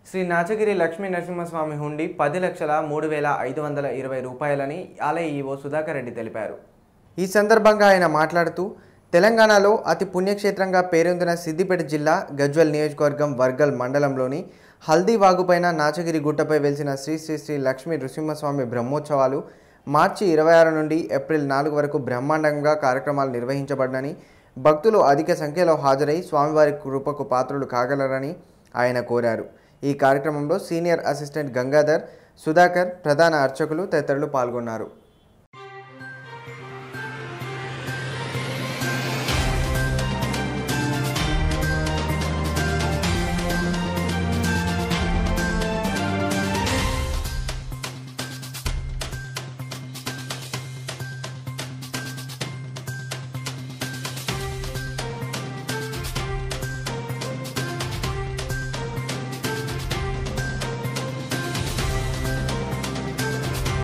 శ్రీ నాచగిరి లక్ష్మీ నరసింహస్వామి హుండీ పది లక్షల మూడు వేల ఐదు వందల ఇరవై రూపాయలని ఆలయ ఈవో సుధాకర్ రెడ్డి తెలిపారు ఈ సందర్భంగా ఆయన మాట్లాడుతూ తెలంగాణలో అతి పుణ్యక్షేత్రంగా పేరొందిన సిద్దిపేట జిల్లా గజ్వల్ నియోజకవర్గం వర్గల్ మండలంలోని హల్దీ వాగుపైన నాచగిరి గుట్టపై వెలిసిన శ్రీ శ్రీ శ్రీ లక్ష్మీ నృసింహస్వామి బ్రహ్మోత్సవాలు మార్చి ఇరవై ఆరు నుండి ఏప్రిల్ నాలుగు వరకు బ్రహ్మాండంగా కార్యక్రమాలు నిర్వహించబడినని భక్తులు అధిక సంఖ్యలో హాజరై స్వామివారి కృపకు పాత్రులు కాగలరని ఆయన కోరారు ఈ కార్యక్రమంలో సీనియర్ అసిస్టెంట్ గంగాధర్ సుధాకర్ ప్రధాన అర్చకులు తదితరులు పాల్గొన్నారు